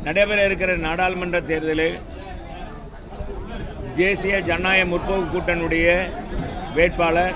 நடைபெற இருக்கிற நாடாளுமன்ற தேர்தலில் தேசிய ஜனநாயக முற்போக்கு கூட்டணியுடைய வேட்பாளர்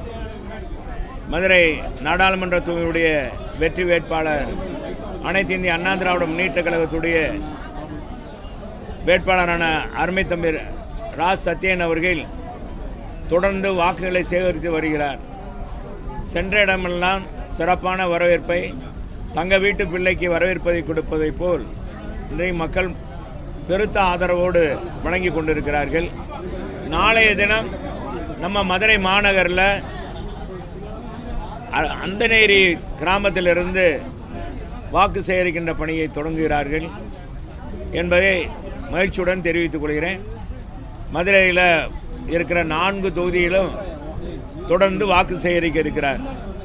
மதுரை நாடாளுமன்ற தொகுதியுடைய வெற்றி வேட்பாளர் அனைத்து இந்திய அண்ணா திராவிட முன்னேற்ற கழகத்துடைய வேட்பாளரான அருமை தம்பி ராஜ் சத்யன் அவர்கள் தொடர்ந்து வாக்குகளை சேகரித்து வருகிறார் சென்ற இடமெல்லாம் சிறப்பான வரவேற்பை தங்க வீட்டு பிள்ளைக்கு வரவேற்பதை கொடுப்பதைப் போல் இன்றைய மக்கள் பெருத்த ஆதரவோடு வழங்கி கொண்டிருக்கிறார்கள் நாளைய தினம் நம்ம மதுரை மாநகரில் அ- அந்தநேரி கிராமத்திலிருந்து வாக்கு சேகரிக்கின்ற பணியை தொடங்குகிறார்கள் என்பதை மகிழ்ச்சியுடன் தெரிவித்துக் கொள்கிறேன் மதுரையில் இருக்கிற நான்கு தொகுதியிலும் தொடர்ந்து வாக்கு சேகரிக்க இருக்கிறார்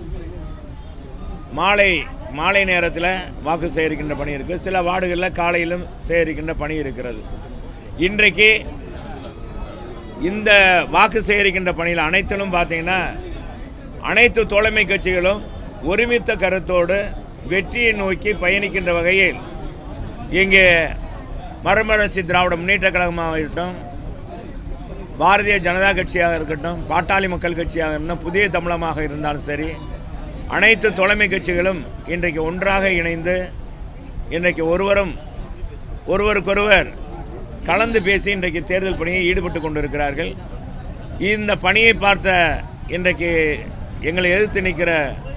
மாலை மாலை நேரத்தில் வாக்கு சேகரிக்கின்ற பணி இருக்குது சில வார்டுகளில் காலையிலும் சேகரிக்கின்ற பணி இருக்கிறது இன்றைக்கு இந்த வாக்கு சேகரிக்கின்ற பணியில் அனைத்திலும் பார்த்தீங்கன்னா அனைத்து தோழமை கட்சிகளும் ஒருமித்த கருத்தோடு வெற்றியை நோக்கி பயணிக்கின்ற வகையில் இங்கே மறுமலர்ச்சி திராவிட முன்னேற்ற கழகமாக இருக்கட்டும் பாரதிய ஜனதா கட்சியாக இருக்கட்டும் பாட்டாளி மக்கள் கட்சியாக இருக்கட்டும் புதிய தமிழமாக இருந்தாலும் சரி அனைத்து தலைமை கட்சிகளும் இன்றைக்கு ஒன்றாக இணைந்து இன்றைக்கு ஒருவரும் ஒருவருக்கொருவர் கலந்து பேசி இன்றைக்கு தேர்தல் பணியை ஈடுபட்டு கொண்டிருக்கிறார்கள் இந்த பணியை பார்த்த இன்றைக்கு எங்களை எதிர்த்து நிற்கிற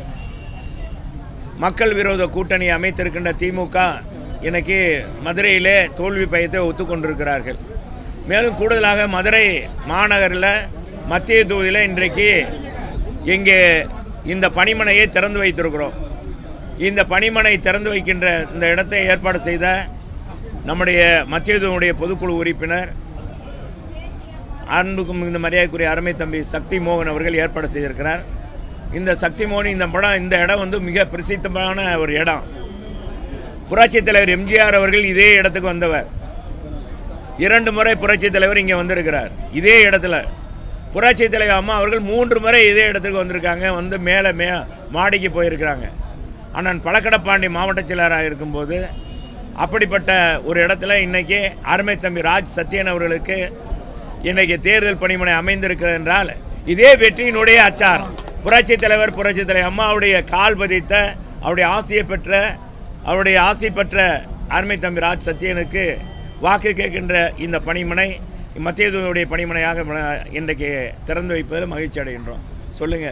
மக்கள் விரோத கூட்டணி அமைத்திருக்கின்ற திமுக இன்னைக்கு மதுரையிலே தோல்வி பயத்தை ஒத்துக்கொண்டிருக்கிறார்கள் மேலும் கூடுதலாக மதுரை மாநகரில் மத்திய தொகுதியில் இன்றைக்கு இங்கே இந்த பணிமனையை திறந்து வைத்திருக்கிறோம் இந்த பணிமனை திறந்து வைக்கின்ற இந்த இடத்தை ஏற்பாடு செய்த நம்முடைய மத்திய தொகுதியுடைய பொதுக்குழு உறுப்பினர் அன்புக்கும் மிகுந்த மரியாதைக்குரிய அருமை தம்பி சக்தி மோகன் அவர்கள் ஏற்பாடு செய்திருக்கிறார் இந்த சக்தி மோகன் இந்த படம் இந்த இடம் வந்து மிக பிரசித்தமான ஒரு இடம் புரட்சித் தலைவர் எம்ஜிஆர் அவர்கள் இதே இடத்துக்கு வந்தவர் இரண்டு முறை புரட்சித் தலைவர் இங்கே வந்திருக்கிறார் இதே இடத்துல புரட்சித் தலைவர் அம்மா அவர்கள் மூன்று முறை இதே இடத்துக்கு வந்திருக்காங்க வந்து மேலே மே மாடிக்கு போயிருக்கிறாங்க அண்ணன் பழக்கடப்பாண்டி மாவட்ட செயலராக இருக்கும்போது அப்படிப்பட்ட ஒரு இடத்துல இன்னைக்கு அருமை தம்பி ராஜ் சத்யன் அவர்களுக்கு இன்னைக்கு தேர்தல் பணிமனை அமைந்திருக்கிறது என்றால் இதே வெற்றியினுடைய அச்சாரம் புரட்சி தலைவர் புரட்சி தலைவர் அம்மாவுடைய கால் பதித்த அவருடைய ஆசையை பெற்ற அவருடைய ஆசை பெற்ற அருமை தம்பி ராஜ் சத்யனுக்கு வாக்கு கேட்கின்ற இந்த பணிமனை மத்திய தூதருடைய பணிமனையாக ம- இன்றைக்கு திறந்து வைப்பதில் மகிழ்ச்சி அடைகின்றோம் சொல்லுங்க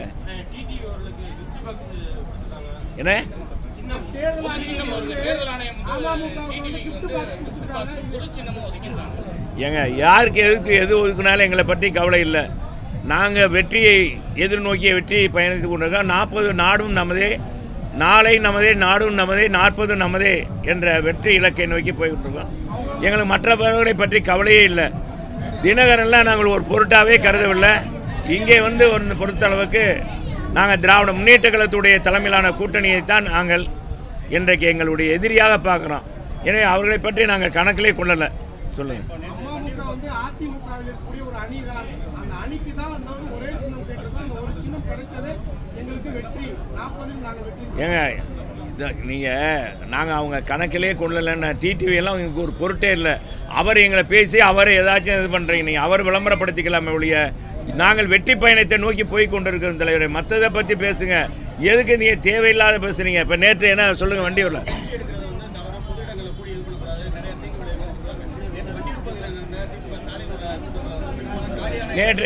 என்ன தேர்தல் ஆணையம் வந்து அமமுகவுக்கு வந்து gift box கொடுத்திருக்காங்க. இது ஏங்க யாருக்கு எதுக்கு எது ஒதுக்குனாலும் எங்களை பற்றி கவலை இல்லை நாங்கள் வெற்றியை எதிர்நோக்கிய வெற்றியை பயணித்து கொண்டிருக்கோம் நாற்பது நாடும் நமதே நாளை நமதே நாடும் நமதே நாற்பது நமதே என்ற வெற்றி இலக்கை நோக்கி போய்கிட்டு எங்களுக்கு மற்றவர்களை பற்றி கவலையே இல்லை தினகரன்லாம் நாங்கள் ஒரு பொருட்டாவே கருதவில்லை இங்கே வந்து ஒரு பொறுத்தளவுக்கு நாங்கள் திராவிட முன்னேற்ற கழகத்துடைய தலைமையிலான கூட்டணியைத்தான் நாங்கள் இன்றைக்கு எங்களுடைய எதிரியாக பார்க்குறோம் எனவே அவர்களை பற்றி நாங்கள் கணக்கிலே கொள்ளலை சொல்லுங்கள் அமமுக வந்து அதிமுகவில் இருக்கக்கூடிய ஒரு அணி தான் அந்த அணிக்கு தான் வந்து ஒரு ஒரே சின்னம் கேட்டிருக்கோம் அந்த ஒரு சின்னம் கிடைத்ததே எங்களுக்கு வெற்றி நாற்பதில் நாங்கள் வெற்றி ஏங்க இதை நீங்கள் நாங்கள் அவங்க கணக்கிலே கொள்ளலைன்னு டிடிவி எல்லாம் எங்களுக்கு ஒரு பொருட்டே இல்லை அவர் எங்களை பேசி அவர் ஏதாச்சும் இது பண்ணுறீங்க நீங்கள் அவர் விளம்பரப்படுத்திக்கலாமே ஒழிய நாங்கள் வெற்றி பயணத்தை நோக்கி போய் கொண்டிருக்கிற தலைவரை மற்றதை பற்றி பேசுங்க எதுக்கு நீங்கள் தேவையில்லாத பேசுறீங்க இப்போ நேற்று என்ன சொல்லுங்கள் வண்டி வரல நேற்று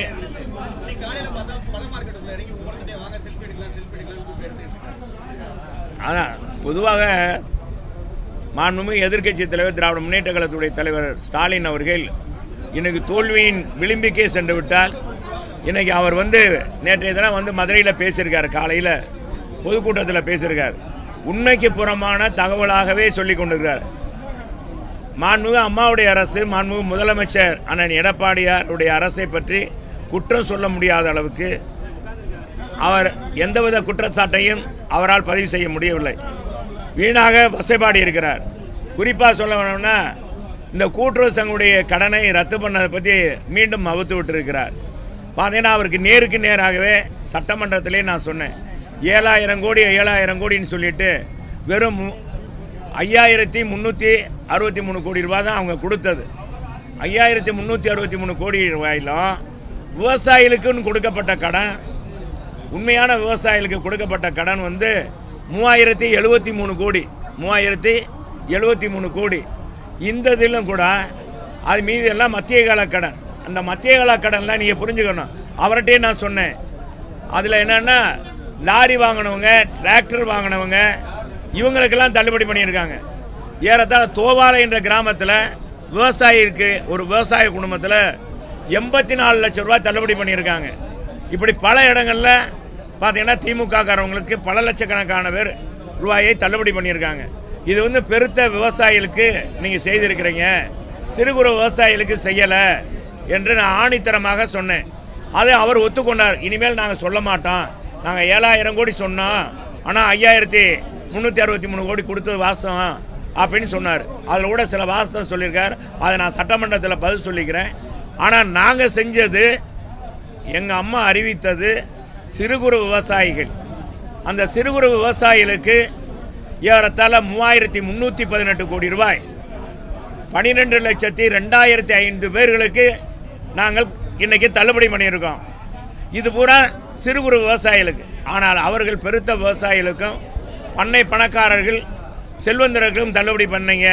அதான் பொதுவாக மாண்புமிகு எதிர்க்கட்சி தலைவர் திராவிட முன்னேற்ற கழகத்துடைய தலைவர் ஸ்டாலின் அவர்கள் இன்னைக்கு தோல்வியின் விளிம்புக்கே சென்று விட்டால் இன்னைக்கு அவர் வந்து நேற்றைய தினம் வந்து மதுரையில் பேசியிருக்கார் காலையில் பொதுக்கூட்டத்தில் பேசியிருக்கார் உண்மைக்கு புறமான தகவலாகவே சொல்லி கொண்டிருக்கிறார் மாண்புமிகு அம்மாவுடைய அரசு மாண்புமிகு முதலமைச்சர் அண்ணன் எடப்பாடியாருடைய அரசை பற்றி குற்றம் சொல்ல முடியாத அளவுக்கு அவர் எந்தவித குற்றச்சாட்டையும் அவரால் பதிவு செய்ய முடியவில்லை வீணாக வசைபாடி இருக்கிறார் குறிப்பாக சொல்ல வேணும்னா இந்த கூட்டுறவு சங்கங்களுடைய கடனை ரத்து பண்ணதை பற்றி மீண்டும் அவுத்து விட்டிருக்கிறார் பார்த்தீங்கன்னா அவருக்கு நேருக்கு நேராகவே சட்டமன்றத்திலே நான் சொன்னேன் ஏழாயிரம் கோடி ஏழாயிரம் கோடின்னு சொல்லிட்டு வெறும் மு- ஐயாயிரத்தி முந்நூற்றி அறுபத்தி மூணு கோடி ரூபாய் தான் அவங்க கொடுத்தது ஐயாயிரத்தி முந்நூற்றி அறுபத்தி மூணு கோடி ரூபாயிலும் விவசாயிகளுக்குன்னு கொடுக்கப்பட்ட கடன் உண்மையான விவசாயிகளுக்கு கொடுக்கப்பட்ட கடன் வந்து மூவாயிரத்தி எழுபத்தி மூணு கோடி மூவாயிரத்தி எழுபத்தி மூணு கோடி இந்த இதிலும் கூட அது மீதி எல்லாம் மத்திய கால கடன் அந்த மத்திய கால கடன்லாம் நீங்கள் புரிஞ்சுக்கணும் அவர்கிட்டயே நான் சொன்னேன் அதில் என்னென்னா லாரி வாங்கினவங்க டிராக்டர் வாங்கினவங்க இவங்களுக்கெல்லாம் தள்ளுபடி பண்ணியிருக்காங்க ஏறத்தாழ தோவாலை என்ற கிராமத்தில் விவசாயிக்கு ஒரு விவசாய குடும்பத்தில் எண்பத்தி நாலு லட்சம் ரூபாய் தள்ளுபடி பண்ணியிருக்காங்க இப்படி பல இடங்களில் பார்த்தீங்கன்னா திமுக காரவங்களுக்கு பல லட்சக்கணக்கான பேர் ரூபாயை தள்ளுபடி பண்ணியிருக்காங்க இது வந்து பெருத்த விவசாயிகளுக்கு நீங்கள் செய்திருக்கிறீங்க சிறு குறு விவசாயிகளுக்கு செய்யலை என்று நான் ஆணித்தரமாக சொன்னேன் அதை அவர் ஒத்துக்கொண்டார் இனிமேல் நாங்கள் சொல்ல மாட்டோம் நாங்கள் ஏழாயிரம் கோடி சொன்னோம் ஆனால் ஐயாயிரத்தி முந்நூற்றி அறுபத்தி மூணு கோடி கொடுத்தது வாஸ்தவம் அப்படின்னு சொன்னார் அதில் கூட சில வாஸ்தவம் சொல்லியிருக்கார் அதை நான் சட்டமன்றத்தில் பதில் சொல்லிக்கிறேன் ஆனால் நாங்கள் செஞ்சது எங்கள் அம்மா அறிவித்தது சிறு குறு விவசாயிகள் அந்த சிறு குறு விவசாயிகளுக்கு ஏறத்தாழ மூவாயிரத்தி முந்நூற்றி பதினெட்டு கோடி ரூபாய் பனிரெண்டு லட்சத்தி ரெண்டாயிரத்தி ஐந்து பேர்களுக்கு நாங்கள் இன்னைக்கு தள்ளுபடி பண்ணியிருக்கோம் இது பூரா சிறு குறு விவசாயிகளுக்கு ஆனால் அவர்கள் பெருத்த விவசாயிகளுக்கும் பண்ணை பணக்காரர்கள் செல்வந்தர்களுக்கும் தள்ளுபடி பண்ணீங்க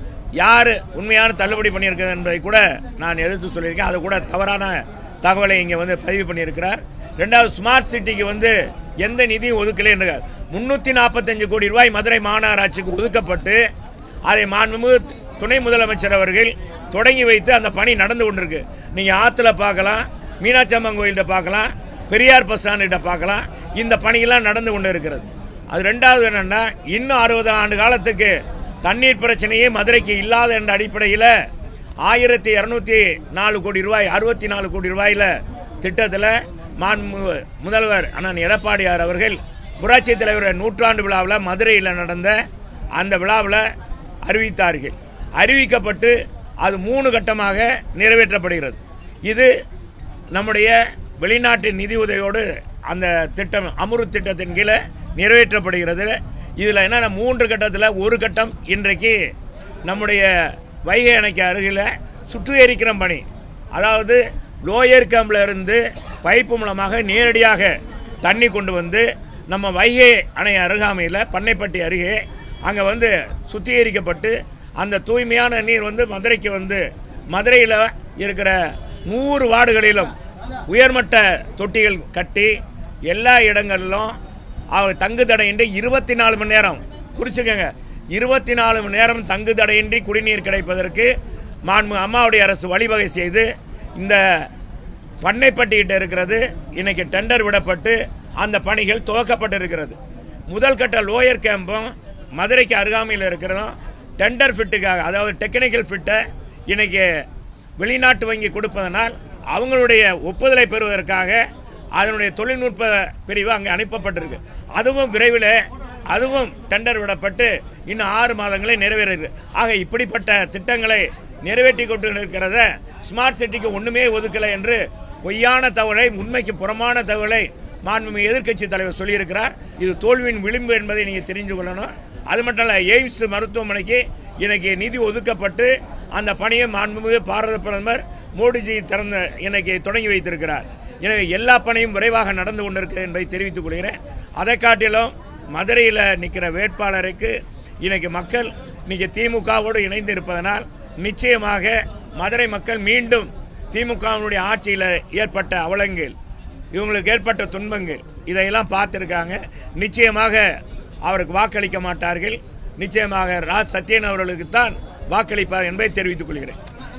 யார் உண்மையான தள்ளுபடி பண்ணியிருக்கிறது என்பதை கூட நான் எடுத்து சொல்லியிருக்கேன் அது கூட தவறான தகவலை இங்கே வந்து பதிவு பண்ணியிருக்கிறார் ரெண்டாவது ஸ்மார்ட் சிட்டிக்கு வந்து எந்த நிதியும் ஒதுக்கலை என்று முன்னூற்றி நாற்பத்தஞ்சு கோடி ரூபாய் மதுரை மாநகராட்சிக்கு ஒதுக்கப்பட்டு அதை மாண்புமிகு துணை முதலமைச்சர் அவர்கள் தொடங்கி வைத்து அந்த பணி நடந்து கொண்டிருக்கு நீங்கள் ஆற்றுல பார்க்கலாம் மீனாட்சி அம்மன் கோயில்கிட்ட பார்க்கலாம் பெரியார் பஸ் ஸ்டாண்ட்கிட்ட பார்க்கலாம் இந்த பணியெல்லாம் நடந்து கொண்டு இருக்கிறது அது ரெண்டாவது என்னென்னா இன்னும் அறுபது ஆண்டு காலத்துக்கு தண்ணீர் பிரச்சனையே மதுரைக்கு இல்லாத என்ற அடிப்படையில் ஆயிரத்தி இரநூத்தி நாலு கோடி ரூபாய் அறுபத்தி நாலு கோடி ரூபாயில் திட்டத்தில் மாண்பு முதல்வர் அண்ணன் எடப்பாடியார் அவர்கள் புரட்சித் தலைவர் நூற்றாண்டு விழாவில் மதுரையில் நடந்த அந்த விழாவில் அறிவித்தார்கள் அறிவிக்கப்பட்டு அது மூணு கட்டமாக நிறைவேற்றப்படுகிறது இது நம்முடைய வெளிநாட்டு நிதி உதவியோடு அந்த திட்டம் அமுரு திட்டத்தின் கீழே நிறைவேற்றப்படுகிறது இதில் என்னென்ன மூன்று கட்டத்தில் ஒரு கட்டம் இன்றைக்கு நம்முடைய வைகை அணைக்கு அருகில் சுற்று எரிக்கிற பணி அதாவது லோயர் கேம்பில் இருந்து பைப்பு மூலமாக நேரடியாக தண்ணி கொண்டு வந்து நம்ம வைகை அணை அருகாமையில் பண்ணைப்பட்டி அருகே அங்கே வந்து சுத்திகரிக்கப்பட்டு அந்த தூய்மையான நீர் வந்து மதுரைக்கு வந்து மதுரையில் இருக்கிற நூறு வார்டுகளிலும் உயர்மட்ட தொட்டிகள் கட்டி எல்லா இடங்களிலும் அவர் தங்கு தடையின்றி இருபத்தி நாலு மணி நேரம் குறிச்சுக்கோங்க இருபத்தி நாலு மணி நேரம் தங்கு தடையின்றி குடிநீர் கிடைப்பதற்கு மாண்பு அம்மாவுடைய அரசு வழிவகை செய்து இந்த பண்ணைப்பட்டிக்கிட்ட இருக்கிறது இன்னைக்கு டெண்டர் விடப்பட்டு அந்த பணிகள் துவக்கப்பட்டிருக்கிறது முதல் கட்ட லோயர் கேம்பும் மதுரைக்கு அருகாமையில் இருக்கிறதும் டெண்டர் ஃபிட்டுக்காக அதாவது டெக்னிக்கல் ஃபிட்டை இன்னைக்கு வெளிநாட்டு வங்கி கொடுப்பதனால் அவங்களுடைய ஒப்புதலை பெறுவதற்காக அதனுடைய தொழில்நுட்ப பிரிவு அங்கே அனுப்பப்பட்டிருக்கு அதுவும் விரைவில் அதுவும் டெண்டர் விடப்பட்டு இன்னும் ஆறு மாதங்களே நிறைவேறது ஆக இப்படிப்பட்ட திட்டங்களை நிறைவேற்றி கொண்டு இருக்கிறத ஸ்மார்ட் சிட்டிக்கு ஒன்றுமே ஒதுக்கலை என்று பொய்யான தகவலை உண்மைக்கு புறமான தகவலை மாண்புமிகு எதிர்க்கட்சி தலைவர் சொல்லியிருக்கிறார் இது தோல்வியின் விளிம்பு என்பதை நீங்கள் தெரிஞ்சு கொள்ளணும் அது மட்டும் இல்லை எய்ம்ஸ் மருத்துவமனைக்கு இன்னைக்கு நிதி ஒதுக்கப்பட்டு அந்த பணியை மாண்புமிகு பாரத பிரதமர் மோடிஜி திறந்த இன்னைக்கு தொடங்கி வைத்திருக்கிறார் எனவே எல்லா பணியும் விரைவாக நடந்து கொண்டிருக்கிறது என்பதை தெரிவித்துக் கொள்கிறேன் அதை காட்டிலும் மதுரையில் நிற்கிற வேட்பாளருக்கு இன்னைக்கு மக்கள் இன்னைக்கு திமுகவோடு இணைந்து இருப்பதனால் நிச்சயமாக மதுரை மக்கள் மீண்டும் திமுகவினுடைய ஆட்சியில் ஏற்பட்ட அவலங்கள் இவங்களுக்கு ஏற்பட்ட துன்பங்கள் இதையெல்லாம் பார்த்துருக்காங்க நிச்சயமாக அவருக்கு வாக்களிக்க மாட்டார்கள் நிச்சயமாக ராஜ் சத்யன் அவர்களுக்கு தான் வாக்களிப்பார் என்பதை தெரிவித்துக் கொள்கிறேன்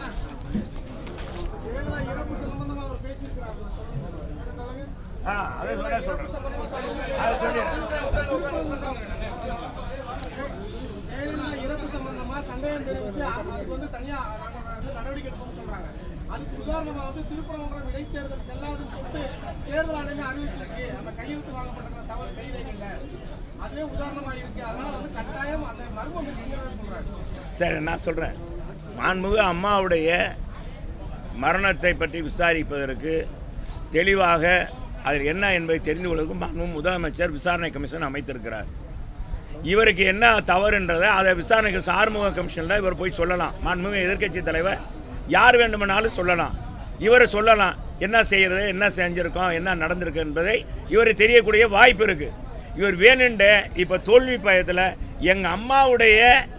ஜெயலலிதா இறப்பு சம்பந்தமா அவர் பேசியிருக்கிறார் ஜெயலலிதா இறப்பு சம்பந்தமா சந்தேகம் தெரிவிச்சு அது- அதுக்கு வந்து தனியா நாங்க வந்து நடவடிக்கை எடுப்போம்னு சொல்றாங்க அதுக்கு உதாரணமா வந்து திருப்பரங்குன்றம் இடைத்தேர்தல் செல்லாதுன்னு சொல்லிட்டு தேர்தல் ஆணையம் அறிவிச்சிருக்கு அந்த கையெழுத்து வாங்கப்பட்ட தவறு கைரேகையில் அதுவே உதாரணமா இருக்கு அதனால வந்து கட்டாயம் அந்த மர்மம் இருக்குங்கிறத சொல்றாங்க சரி நான் சொல்கிறேன் மாண்புமிகு அம்மாவுடைய மரணத்தை பற்றி விசாரிப்பதற்கு தெளிவாக அதில் என்ன என்பதை தெரிந்து கொள்வதற்கு மாண்புமிகு முதலமைச்சர் விசாரணை கமிஷன் அமைத்திருக்கிறார் இவருக்கு என்ன தவறுன்றதை அதை விசாரணைக்கு சார்முக கமிஷனில் இவர் போய் சொல்லலாம் மாண்புமிகு எதிர்க்கட்சி தலைவர் யார் வேண்டுமானாலும் சொல்லலாம் இவர் சொல்லலாம் என்ன செய்யறது என்ன செஞ்சிருக்கோம் என்ன நடந்திருக்கு என்பதை இவர் தெரியக்கூடிய வாய்ப்பு இருக்கு இவர் வேணுண்ட இப்போ தோல்வி பயத்தில் எங்கள் அம்மாவுடைய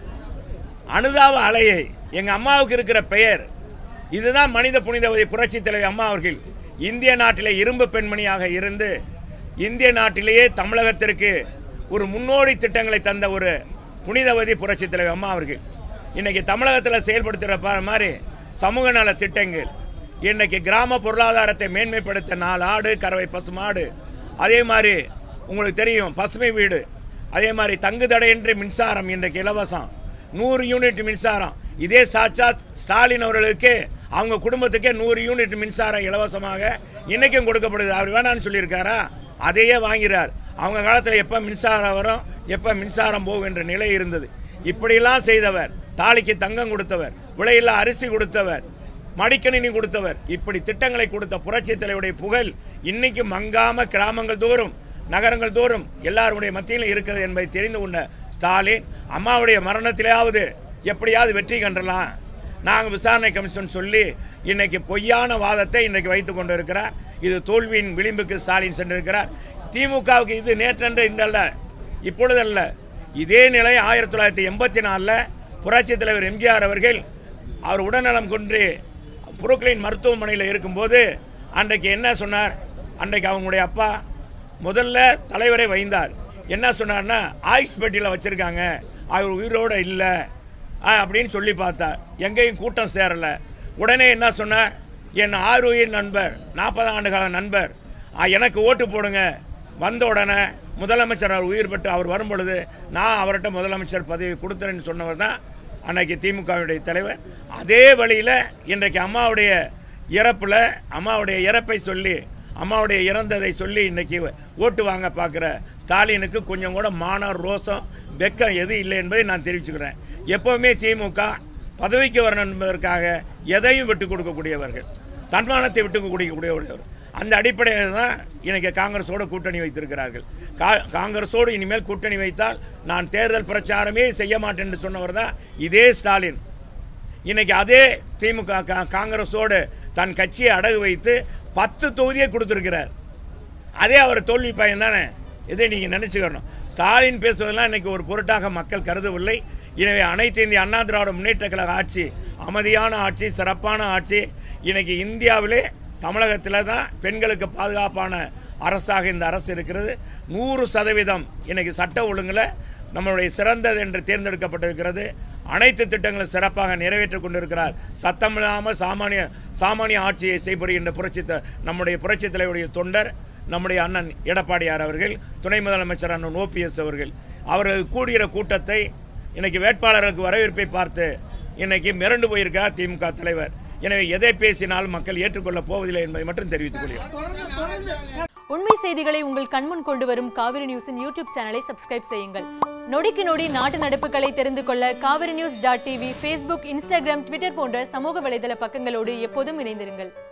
அனுதாப அலையை எங்கள் அம்மாவுக்கு இருக்கிற பெயர் இதுதான் மனித புனிதவதி புரட்சி தலைவி அம்மா அவர்கள் இந்திய நாட்டிலே இரும்பு பெண்மணியாக இருந்து இந்திய நாட்டிலேயே தமிழகத்திற்கு ஒரு முன்னோடி திட்டங்களை தந்த ஒரு புனிதவதி புரட்சி தலைவி அம்மா அவர்கள் இன்னைக்கு தமிழகத்தில் செயல்படுத்துகிற பா- மாதிரி சமூக நல திட்டங்கள் இன்னைக்கு கிராம பொருளாதாரத்தை மேன்மைப்படுத்த நாலு ஆடு கறவை பசுமாடு அதே மாதிரி உங்களுக்கு தெரியும் பசுமை வீடு அதே மாதிரி தங்கு தடையின்றி மின்சாரம் இன்றைக்கு இலவசம் நூறு யூனிட் மின்சாரம் இதே சாட்சாத் ஸ்டாலின் அவர்களுக்கு அவங்க குடும்பத்துக்கே நூறு யூனிட் மின்சாரம் இலவசமாக இன்னைக்கும் கொடுக்கப்படுது அவர் வேணான்னு சொல்லியிருக்காரா அதையே வாங்கிறார் அவங்க காலத்தில் எப்போ மின்சாரம் வரும் எப்போ மின்சாரம் போகும் என்ற நிலை இருந்தது இப்படியெல்லாம் செய்தவர் தாலிக்கு தங்கம் கொடுத்தவர் விலையில்லா அரிசி கொடுத்தவர் மடிக்கணினி கொடுத்தவர் இப்படி திட்டங்களை கொடுத்த புரட்சி தலைவருடைய புகழ் இன்னைக்கு மங்காம கிராமங்கள் தோறும் நகரங்கள் தோறும் எல்லாருடைய மத்தியிலும் இருக்கிறது என்பதை தெரிந்து கொண்ட ஸ்டாலின் அம்மாவுடைய மரணத்திலேயாவது எப்படியாவது வெற்றி கண்டலாம் நாங்கள் விசாரணை கமிஷன் சொல்லி இன்னைக்கு பொய்யான வாதத்தை இன்னைக்கு வைத்துக் கொண்டு இருக்கிறார் இது தோல்வியின் விளிம்புக்கு ஸ்டாலின் சென்றிருக்கிறார் திமுகவுக்கு இது நேற்றென்று இன்றல்ல இப்பொழுதல்ல இதே நிலை ஆயிரத்தி தொள்ளாயிரத்தி எண்பத்தி நாலில் புரட்சித் தலைவர் எம்ஜிஆர் அவர்கள் அவர் உடல்நலம் கொண்டு புருக்களின் மருத்துவமனையில் இருக்கும்போது அன்றைக்கு என்ன சொன்னார் அன்றைக்கு அவங்களுடைய அப்பா முதல்ல தலைவரை வைந்தார் என்ன சொன்னார்னா ஆயுஷ் பெட்டியில் வச்சுருக்காங்க அவர் உயிரோடு இல்லை அப்படின்னு சொல்லி பார்த்தார் எங்கேயும் கூட்டம் சேரலை உடனே என்ன சொன்னார் என் ஆறு உயிர் நண்பர் நாற்பது ஆண்டு கால நண்பர் ஆ, எனக்கு ஓட்டு போடுங்க வந்த உடனே முதலமைச்சர் அவர் உயிர் பெற்று அவர் வரும் பொழுது நான் அவர்கிட்ட முதலமைச்சர் பதவி கொடுத்துறேன்னு சொன்னவர் தான் அன்னைக்கு திமுகவுடைய தலைவர் அதே வழியில் இன்றைக்கு அம்மாவுடைய இறப்பில் அம்மாவுடைய இறப்பை சொல்லி அம்மாவுடைய இறந்ததை சொல்லி இன்னைக்கு ஓட்டு வாங்க பார்க்குற ஸ்டாலினுக்கு கொஞ்சம் கூட மானம் ரோசம் வெக்கம் எது இல்லை என்பதை நான் தெரிவிச்சுக்கிறேன் எப்போவுமே திமுக பதவிக்கு வரணும் என்பதற்காக எதையும் விட்டு கொடுக்கக்கூடியவர்கள் தன்மானத்தை விட்டு கொடுக்கக்கூடியவர் அந்த அடிப்படையில் தான் இன்னைக்கு காங்கிரஸோடு கூட்டணி வைத்திருக்கிறார்கள் கா காங்கிரஸோடு இனிமேல் கூட்டணி வைத்தால் நான் தேர்தல் பிரச்சாரமே செய்ய மாட்டேன் என்று சொன்னவர் தான் இதே ஸ்டாலின் இன்னைக்கு அதே திமுக கா- காங்கிரஸோடு தன் கட்சியை அடகு வைத்து பத்து தொகுதியை கொடுத்துருக்கிறார் அதே அவர் தோல்வி பையன் தானே இதை நீங்கள் நினச்சிக்கணும் ஸ்டாலின் பேசுவதெல்லாம் இன்னைக்கு ஒரு பொருட்டாக மக்கள் கருதவில்லை எனவே அனைத்து இந்திய அண்ணா திராவிட முன்னேற்ற கழக ஆட்சி அமைதியான ஆட்சி சிறப்பான ஆட்சி இன்னைக்கு இந்தியாவிலே தமிழகத்தில் தான் பெண்களுக்கு பாதுகாப்பான அரசாக இந்த அரசு இருக்கிறது நூறு சதவீதம் இன்னைக்கு சட்ட ஒழுங்கில் நம்மளுடைய சிறந்தது என்று தேர்ந்தெடுக்கப்பட்டிருக்கிறது அனைத்து திட்டங்களும் சிறப்பாக நிறைவேற்றிக் கொண்டிருக்கிறார் சத்தமில்லாமல் சாமானிய சாமானிய ஆட்சியை செய்படுகின்ற புரட்சி த- நம்முடைய புரட்சி தலைவருடைய தொண்டர் நம்முடைய அண்ணன் எடப்பாடியார் அவர்கள் துணை முதலமைச்சர் அண்ணன் ஓபிஎஸ் அவர்கள் அவர்கள் கூடுகிற கூட்டத்தை இன்னைக்கு வேட்பாளர்களுக்கு வரவேற்பை பார்த்து இன்னைக்கு மிரண்டு போயிருக்கிறார் திமுக தலைவர் எனவே எதை பேசினாலும் மக்கள் ஏற்றுக்கொள்ளப் போவதில்லை என்பதை மட்டும் தெரிவித்துக் கொள்கிறேன் தொடர்ந்து தொடர்ந்து உண்மை செய்திகளை உங்கள் கண்முன் கொண்டு வரும் காவிரி நியூஸின் யூடியூப் சேனலை சப்ஸ்கிரைப் செய்யுங்கள் நொடிக்கு நொடி நாட்டு நடப்புகளை தெரிந்து கொள்ள Kaveri news dot TV Facebook Instagram Twitter போன்ற சமூக வலைதள பக்கங்களோடு எப்போதும் இணைந்திருங்கள்